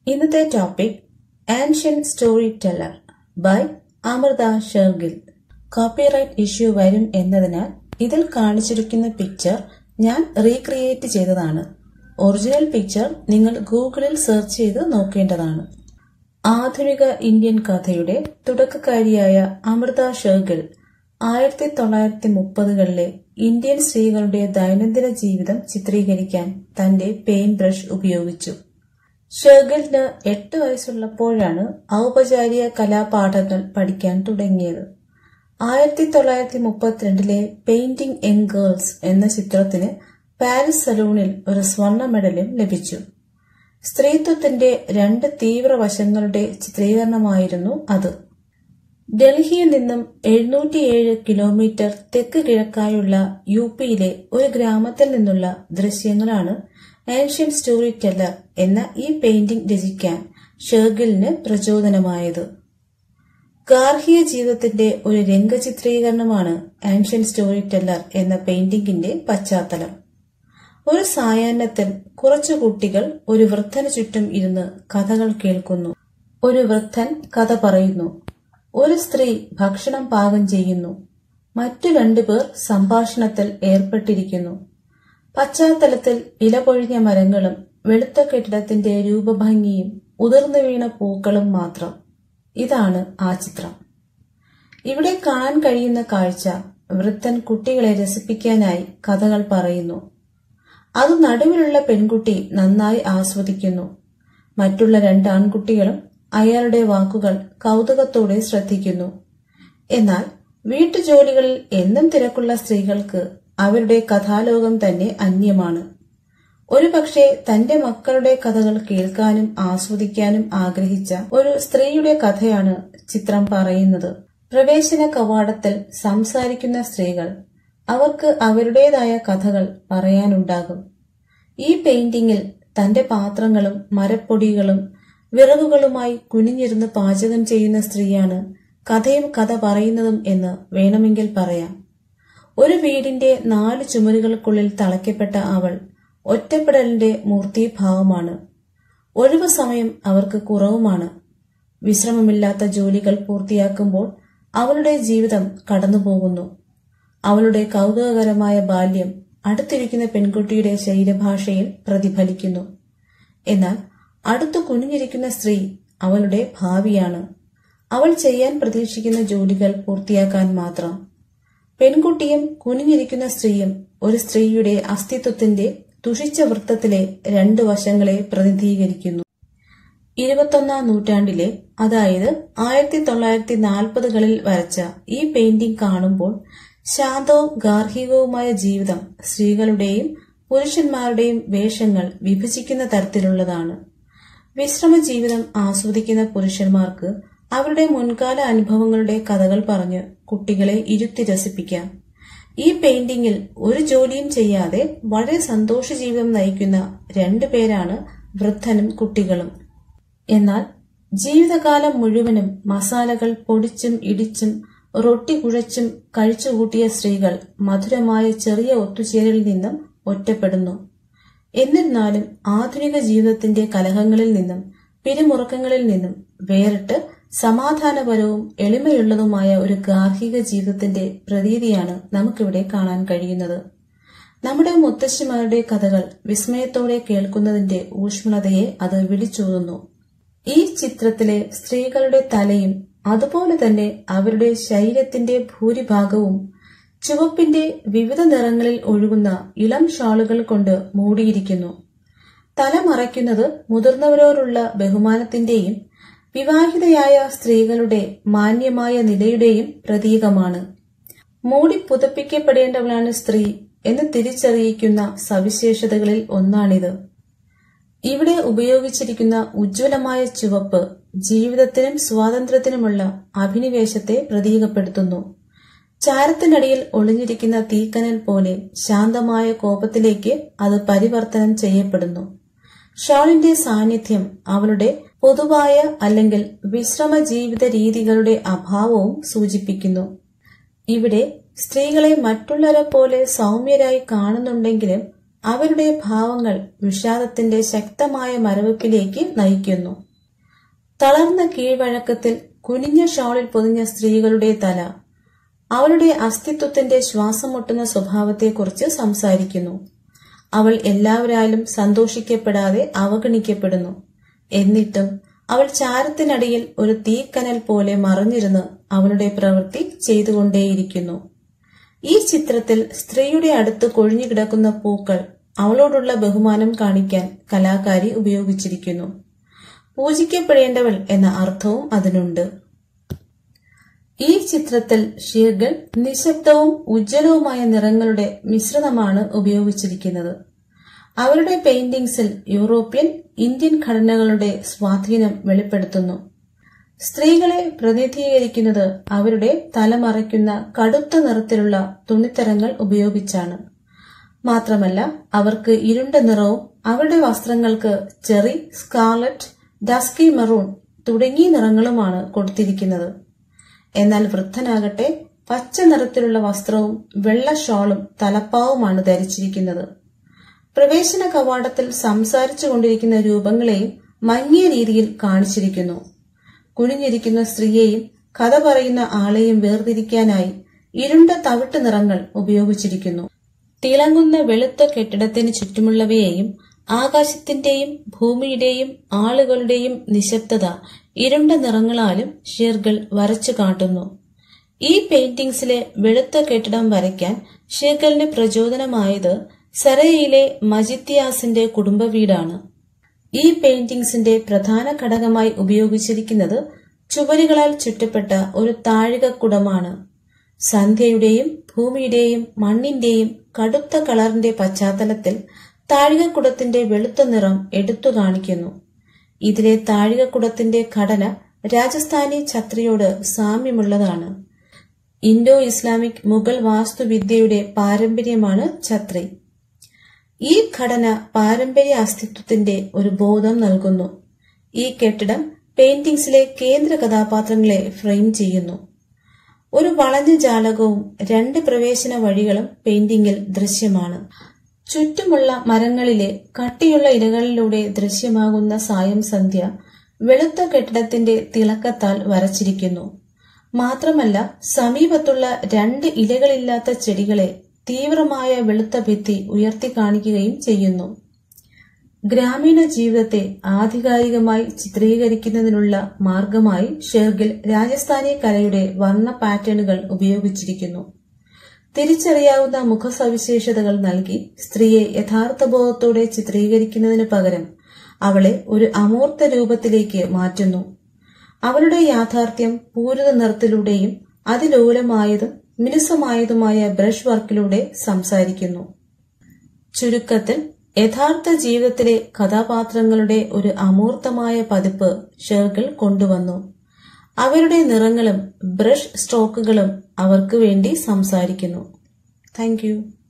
ഇന്നത്തെ topic ancient story teller by Amrita Shergil copyright issue വരും എന്നതിനാൽ ഇതിൽ കാണിച്ചിരിക്കുന്ന പിക്ചർ ഞാൻ റീക്രിയേറ്റ് ചെയ്തതാണ് ഒറിജിനൽ പിക്ചർ നിങ്ങൾ ഗൂഗിളിൽ സെർച്ച് ചെയ്ത് നോക്കേണ്ടതാണ് ആധുനിക ഇന്ത്യൻ കഥയുടെ തുടക്കക്കാരിയായ അമൃത ഷെർഗിൽ ആയിരത്തി തൊള്ളായിരത്തി മുപ്പതുകളിലെ ഇന്ത്യൻ സ്ത്രീകളുടെ ദൈനംദിന ജീവിതം ചിത്രീകരിക്കാൻ തന്റെ പെയിന്റ് ബ്രഷ് ഉപയോഗിച്ചു ഷെർഗിലിന് എട്ട് വയസ്സുള്ളപ്പോഴാണ് ഔപചാരിക കലാപാഠങ്ങൾ പഠിക്കാൻ തുടങ്ങിയത് ആയിരത്തി തൊള്ളായിരത്തി മുപ്പത്തിരണ്ടിലെ പെയിന്റിംഗ് യങ് ഗേൾസ് എന്ന ചിത്രത്തിന് പാരീസ് സലൂണിൽ ഒരു സ്വർണ്ണ മെഡലും ലഭിച്ചു സ്ത്രീത്വത്തിന്റെ രണ്ട് തീവ്രവശങ്ങളുടെ ചിത്രീകരണമായിരുന്നു അത് ഡൽഹിയിൽ നിന്നും എഴുന്നൂറ്റിയേഴ് കിലോമീറ്റർ തെക്ക് കിഴക്കായുള്ള യു പിയിലെ ഒരു ഗ്രാമത്തിൽ നിന്നുള്ള ദൃശ്യങ്ങളാണ് ആൻഷ്യൻ സ്റ്റോറി ടെല്ലർ എന്ന ഈ പെയിന്റിംഗ് രചിക്കാൻ ഷെർഗിലിന് പ്രചോദനമായത് ഗാർഹിക ജീവിതത്തിന്റെ ഒരു രംഗചിത്രീകരണമാണ് ആൻഷ്യൻ സ്റ്റോറി ടെല്ലർ എന്ന പെയിന്റിംഗിന്റെ പശ്ചാത്തലം ഒരു സായാഹ്നത്തിൽ കുറച്ചു കുട്ടികൾ ഒരു വൃദ്ധന് ചുറ്റും ഇരുന്ന് കഥകൾ കേൾക്കുന്നു ഒരു വൃദ്ധൻ കഥ പറയുന്നു ഒരു സ്ത്രീ ഭക്ഷണം പാകം ചെയ്യുന്നു മറ്റു രണ്ടുപേർ സംഭാഷണത്തിൽ ഏർപ്പെട്ടിരിക്കുന്നു പശ്ചാത്തലത്തിൽ ഇലപൊഴിഞ്ഞ മരങ്ങളും വെളുത്ത കെട്ടിടത്തിന്റെ രൂപഭംഗിയും ഉതിർന്നു വീണ പൂക്കളും മാത്രം ഇതാണ് ആ ചിത്രം ഇവിടെ കാണാൻ കഴിയുന്ന കാഴ്ച വൃദ്ധൻ കുട്ടികളെ രസിപ്പിക്കാനായി കഥകൾ പറയുന്നു അത് നടുവിലുള്ള പെൺകുട്ടി നന്നായി ആസ്വദിക്കുന്നു മറ്റുള്ള രണ്ട് ആൺകുട്ടികളും അയാളുടെ വാക്കുകൾ കൗതുകത്തോടെ ശ്രദ്ധിക്കുന്നു എന്നാൽ വീട്ടുജോലികളിൽ എന്നും തിരക്കുള്ള സ്ത്രീകൾക്ക് അവരുടെ കഥാലോകം തന്നെ അന്യമാണ് ഒരുപക്ഷെ തന്റെ മക്കളുടെ കഥകൾ കേൾക്കാനും ആസ്വദിക്കാനും ആഗ്രഹിച്ച ഒരു സ്ത്രീയുടെ കഥയാണ് ചിത്രം പറയുന്നത് പ്രവേശന കവാടത്തിൽ സംസാരിക്കുന്ന സ്ത്രീകൾ അവർക്ക് അവരുടേതായ കഥകൾ പറയാനുണ്ടാകും ഈ പെയിന്റിംഗിൽ തന്റെ പാത്രങ്ങളും മരപ്പൊടികളും വിറകുകളുമായി കുനിഞ്ഞിരുന്ന് പാചകം ചെയ്യുന്ന സ്ത്രീയാണ് കഥയും കഥ പറയുന്നതും എന്ന് വേണമെങ്കിൽ പറയാം ഒരു വീടിന്റെ നാല് ചുമരുകൾക്കുള്ളിൽ തളയ്ക്കപ്പെട്ട അവൾ ഒറ്റപ്പെടലിന്റെ മൂർത്തിഭാവമാണ് ഒഴിവു സമയം അവർക്ക് കുറവുമാണ് വിശ്രമമില്ലാത്ത ജോലികൾ പൂർത്തിയാക്കുമ്പോൾ അവളുടെ ജീവിതം കടന്നുപോകുന്നു അവളുടെ കൗതുകകരമായ ബാല്യം അടുത്തിരിക്കുന്ന പെൺകുട്ടിയുടെ ശരീരഭാഷയിൽ പ്രതിഫലിക്കുന്നു എന്നാൽ അടുത്തു കുനിഞ്ഞിരിക്കുന്ന സ്ത്രീ അവളുടെ ഭാവിയാണ് അവൾ ചെയ്യാൻ പ്രതീക്ഷിക്കുന്ന ജോലികൾ പൂർത്തിയാക്കാൻ മാത്രം പെൺകുട്ടിയും കുനിഞ്ഞിരിക്കുന്ന സ്ത്രീയും ഒരു സ്ത്രീയുടെ അസ്തിത്വത്തിന്റെ തുഷിച്ച വൃത്തത്തിലെ രണ്ട് വശങ്ങളെ പ്രതിനിധീകരിക്കുന്നു ഇരുപത്തൊന്നാം നൂറ്റാണ്ടിലെ അതായത് ആയിരത്തി തൊള്ളായിരത്തി നാൽപ്പതുകളിൽ വരച്ച ഈ പെയിന്റിംഗ് കാണുമ്പോൾ ശാന്തവും ഗാർഹികവുമായ ജീവിതം സ്ത്രീകളുടെയും പുരുഷന്മാരുടെയും വേഷങ്ങൾ വിഭജിക്കുന്ന തരത്തിലുള്ളതാണ് വിശ്രമ ജീവിതം ആസ്വദിക്കുന്ന പുരുഷന്മാർക്ക് അവരുടെ മുൻകാല അനുഭവങ്ങളുടെ കഥകൾ പറഞ്ഞ് കുട്ടികളെ ഇരുത്തി രസിപ്പിക്കാം ഈ പെയിന്റിംഗിൽ ഒരു ജോലിയും ചെയ്യാതെ വളരെ സന്തോഷ ജീവിതം നയിക്കുന്ന രണ്ടു പേരാണ് വൃദ്ധനും കുട്ടികളും എന്നാൽ ജീവിതകാലം മുഴുവനും മസാലകൾ പൊടിച്ചും ഇടിച്ചും റൊട്ടി കുഴച്ചും കഴിച്ചുകൂട്ടിയ സ്ത്രീകൾ മധുരമായ ചെറിയ ഒത്തുചേരലിൽ നിന്നും ഒറ്റപ്പെടുന്നു എന്നിരുന്നാലും ആധുനിക ജീവിതത്തിന്റെ കലഹങ്ങളിൽ നിന്നും പിരിമുറുക്കങ്ങളിൽ നിന്നും വേറിട്ട് സമാധാനപരവും എളിമയുള്ളതുമായ ഒരു ഗാർഹിക ജീവിതത്തിന്റെ പ്രതീതിയാണ് നമുക്കിവിടെ കാണാൻ കഴിയുന്നത് നമ്മുടെ മുത്തശ്ശിമാരുടെ കഥകൾ വിസ്മയത്തോടെ കേൾക്കുന്നതിന്റെ ഊഷ്മളതയെ അത് വിളിച്ചോതുന്നു ഈ ചിത്രത്തിലെ സ്ത്രീകളുടെ തലയും അതുപോലെ തന്നെ അവരുടെ ശരീരത്തിന്റെ ഭൂരിഭാഗവും ചുവപ്പിന്റെ വിവിധ നിറങ്ങളിൽ ഒഴുകുന്ന ഇളം ഷാളുകൾ കൊണ്ട് മൂടിയിരിക്കുന്നു തല മറയ്ക്കുന്നത് മുതിർന്നവരോടുള്ള ബഹുമാനത്തിന്റെയും വിവാഹിതയായ സ്ത്രീകളുടെ മാന്യമായ നിലയുടെയും പ്രതീകമാണ് മൂടി പുതപ്പിക്കപ്പെടേണ്ടവളാണ് സ്ത്രീ എന്ന് തിരിച്ചറിയിക്കുന്ന സവിശേഷതകളിൽ ഒന്നാണിത് ഇവിടെ ഉപയോഗിച്ചിരിക്കുന്ന ഉജ്ജ്വലമായ ചുവപ്പ് ജീവിതത്തിനും സ്വാതന്ത്ര്യത്തിനുമുള്ള അഭിനിവേശത്തെ പ്രതീകപ്പെടുത്തുന്നു ചാരത്തിനടിയിൽ ഒളിഞ്ഞിരിക്കുന്ന തീക്കനൽ പോലെ ശാന്തമായ കോപത്തിലേക്ക് അത് പരിവർത്തനം ചെയ്യപ്പെടുന്നു ഷാളിന്റെ സാന്നിധ്യം അവളുടെ പൊതുവായ അല്ലെങ്കിൽ വിശ്രമ ജീവിത രീതികളുടെ അഭാവവും സൂചിപ്പിക്കുന്നു ഇവിടെ സ്ത്രീകളെ മറ്റുള്ളവരെ പോലെ സൗമ്യരായി കാണുന്നുണ്ടെങ്കിലും അവരുടെ ഭാവങ്ങൾ വിഷാദത്തിന്റെ ശക്തമായ മരവിപ്പിലേക്ക് നയിക്കുന്നു തളർന്ന കീഴ്വഴക്കത്തിൽ കുനിഞ്ഞ ഷാളിൽ പൊതിഞ്ഞ സ്ത്രീകളുടെ തല അവളുടെ അസ്തിത്വത്തിന്റെ ശ്വാസം മുട്ടുന്ന സ്വഭാവത്തെക്കുറിച്ച് സംസാരിക്കുന്നു അവൾ എല്ലാവരാലും സന്തോഷിക്കപ്പെടാതെ അവഗണിക്കപ്പെടുന്നു എന്നിട്ടും അവൾ ചാരത്തിനടിയിൽ ഒരു തീക്കനൽ പോലെ മറഞ്ഞിരുന്ന് അവളുടെ പ്രവൃത്തി ചെയ്തുകൊണ്ടേയിരിക്കുന്നു ഈ ചിത്രത്തിൽ സ്ത്രീയുടെ അടുത്ത് കൊഴിഞ്ഞു കിടക്കുന്ന പൂക്കൾ അവളോടുള്ള ബഹുമാനം കാണിക്കാൻ കലാകാരി ഉപയോഗിച്ചിരിക്കുന്നു പൂജിക്കപ്പെടേണ്ടവൾ എന്ന അർത്ഥവും അതിനുണ്ട് ഈ ചിത്രത്തിൽ ഷീർഗൾ നിശബ്ദവും ഉജ്ജ്വലവുമായ നിറങ്ങളുടെ മിശ്രിതമാണ് ഉപയോഗിച്ചിരിക്കുന്നത് അവരുടെ പെയിന്റിംഗ്സിൽ യൂറോപ്യൻ ഇന്ത്യൻ ഘടനകളുടെ സ്വാധീനം വെളിപ്പെടുത്തുന്നു സ്ത്രീകളെ പ്രതിനിധീകരിക്കുന്നത് അവരുടെ തലമറയ്ക്കുന്ന കടുത്ത നിറത്തിലുള്ള തുണിത്തരങ്ങൾ ഉപയോഗിച്ചാണ് മാത്രമല്ല അവർക്ക് ഇരുണ്ട നിറവും അവരുടെ വസ്ത്രങ്ങൾക്ക് ചെറി സ്കാർലറ്റ് ഡസ്കി മെറൂൺ തുടങ്ങിയ നിറങ്ങളുമാണ് കൊടുത്തിരിക്കുന്നത് എന്നാൽ വൃദ്ധനാകട്ടെ പച്ച നിറത്തിലുള്ള വസ്ത്രവും വെള്ള ഷോളും തലപ്പാവുമാണ് ധരിച്ചിരിക്കുന്നത് പ്രവേശന കവാടത്തിൽ സംസാരിച്ചു കൊണ്ടിരിക്കുന്ന രൂപങ്ങളെയും മങ്ങിയ രീതിയിൽ കാണിച്ചിരിക്കുന്നു കുനിഞ്ഞിരിക്കുന്ന സ്ത്രീയെയും കഥ പറയുന്ന ആളെയും വേർതിരിക്കാനായി ഇരുണ്ട തവിട്ട് നിറങ്ങൾ ഉപയോഗിച്ചിരിക്കുന്നു തിളങ്ങുന്ന വെളുത്ത കെട്ടിടത്തിന് ചുറ്റുമുള്ളവയെയും ആകാശത്തിന്റെയും ഭൂമിയുടെയും ആളുകളുടെയും നിശബ്ദത ഇരുണ്ട നിറങ്ങളാലും ഷീർഗൾ വരച്ചു കാട്ടുന്നു ഈ പെയിന്റിംഗ്സിലെ വെളുത്ത കെട്ടിടം വരയ്ക്കാൻ ഷീർഗലിന് പ്രചോദനമായത് സരയിലെ മജിത്യാസിന്റെ കുടുംബ വീടാണ് ഈ പെയിന്റിംഗ്സിന്റെ പ്രധാന ഘടകമായി ഉപയോഗിച്ചിരിക്കുന്നത് ചുവരുകളാൽ ചുറ്റപ്പെട്ട ഒരു താഴികക്കുടമാണ് സന്ധ്യയുടെയും ഭൂമിയുടെയും മണ്ണിന്റെയും കടുത്ത കളറിന്റെ പശ്ചാത്തലത്തിൽ താഴികക്കുടത്തിന്റെ വെളുത്ത നിറം എടുത്തു കാണിക്കുന്നു ഇതിലെ താഴികക്കുടത്തിന്റെ ഘടന രാജസ്ഥാനി ഛത്രിയോട് സാമ്യമുള്ളതാണ് ഇൻഡോ ഇസ്ലാമിക് മുഗൾ വാസ്തുവിദ്യയുടെ പാരമ്പര്യമാണ് ഛത്രി ഈ ഘടന പാരമ്പര്യ അസ്തിത്വത്തിന്റെ ഒരു ബോധം നൽകുന്നു ഈ കെട്ടിടം പെയിന്റിംഗ്സിലെ കേന്ദ്ര കഥാപാത്രങ്ങളെ ഫ്രെയിം ചെയ്യുന്നു ഒരു വളഞ്ഞ ജാലകവും രണ്ട് പ്രവേശന വഴികളും പെയിന്റിംഗിൽ ദൃശ്യമാണ് ചുറ്റുമുള്ള മരങ്ങളിലെ കട്ടിയുള്ള ഇലകളിലൂടെ ദൃശ്യമാകുന്ന സായം സന്ധ്യ വെളുത്ത കെട്ടിടത്തിന്റെ തിളക്കത്താൽ വരച്ചിരിക്കുന്നു മാത്രമല്ല സമീപത്തുള്ള രണ്ട് ഇലകളില്ലാത്ത ചെടികളെ തീവ്രമായ വെളുത്ത ഭിത്തി ഉയർത്തി കാണിക്കുകയും ചെയ്യുന്നു ഗ്രാമീണ ജീവിതത്തെ ആധികാരികമായി ചിത്രീകരിക്കുന്നതിനുള്ള മാർഗമായി ഷെർഗിൽ രാജസ്ഥാനി കലയുടെ വർണ്ണ പാറ്റേണുകൾ ഉപയോഗിച്ചിരിക്കുന്നു തിരിച്ചറിയാവുന്ന മുഖസവിശേഷതകൾ നൽകി സ്ത്രീയെ യഥാർത്ഥ ബോധത്തോടെ ചിത്രീകരിക്കുന്നതിനു പകരം അവളെ ഒരു അമൂർത്ത രൂപത്തിലേക്ക് മാറ്റുന്നു അവളുടെ യാഥാർത്ഥ്യം പൂരിത നിറത്തിലൂടെയും അതിലോലമായതും മിനുസമായതുമായ ബ്രഷ് വർക്കിലൂടെ സംസാരിക്കുന്നു ചുരുക്കത്തിൽ യഥാർത്ഥ ജീവിതത്തിലെ കഥാപാത്രങ്ങളുടെ ഒരു അമൂർത്തമായ പതിപ്പ് ഷെർഗിൾ കൊണ്ടുവന്നു അവരുടെ നിറങ്ങളും ബ്രഷ് സ്ട്രോക്കുകളും അവർക്ക് വേണ്ടി സംസാരിക്കുന്നു താങ്ക്